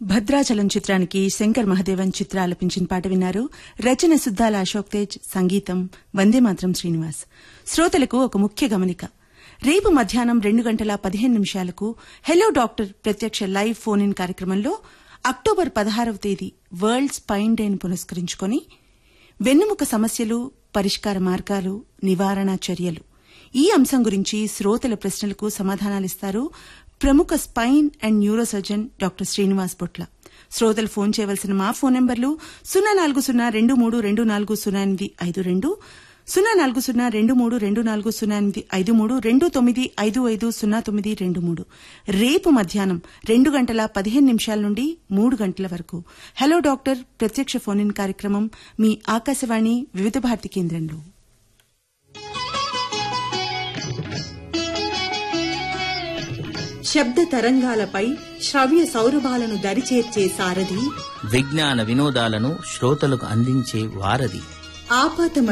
భద్రాచలం చిత్రానికి శంకర్ మహదేవన్ చిత్ర ఆలపించిన పాట విన్నారు రచన సుద్దాల అశోక్ తేజ్ సంగీతం వందే మాత్రం శ్రీనివాస్ శ్రోతలకు ఒక ముఖ్య గమనిక రేపు మధ్యాహ్నం రెండు గంటల పదిహేను నిమిషాలకు హెలో డాక్టర్ ప్రత్యక్ష లైవ్ ఫోన్ ఇన్ కార్యక్రమంలో అక్టోబర్ పదహారవ తేదీ వరల్డ్ స్పైన్ డేను పురస్కరించుకొని వెన్నుముక సమస్యలు పరిష్కార మార్గాలు నివారణ చర్యలు ఈ అంశం గురించి శ్రోతల ప్రశ్నలకు సమాధానాలిస్తారు ప్రముఖ spine and neuro surgeon doctor Srinivas Botla శ్రోతలు ఫోన్ చేయవలసిన మా ఫోన్ నంబర్లు సున్నా నాలుగు సున్నా రెండు మూడు రెండు నాలుగు సున్నా ఎనిమిది ఐదు రెండు సున్నా నాలుగు సున్నా రెండు మూడు రెండు నాలుగు సున్నా ఎనిమిది ఐదు మూడు రెండు తొమ్మిది ఐదు ఐదు సున్నా తొమ్మిది రెండు మూడు రేపు మధ్యాహ్నం రెండు గంటల పదిహేను నిమిషాల నుండి మూడు గంటల వరకు హలో డాక్టర్ ప్రత్యక్ష ఫోన్ ఇన్ కార్యక్రమం మీ ఆకాశవాణి వివిధ భారతి కేంద్రంలో శబ్ద తరంగాలపై శ్రవ్య సౌరభాలను దరిచేర్చే సారథి విజ్ఞాన వినోదాలను శ్రోతలకు అందించే వారధి ఆపాత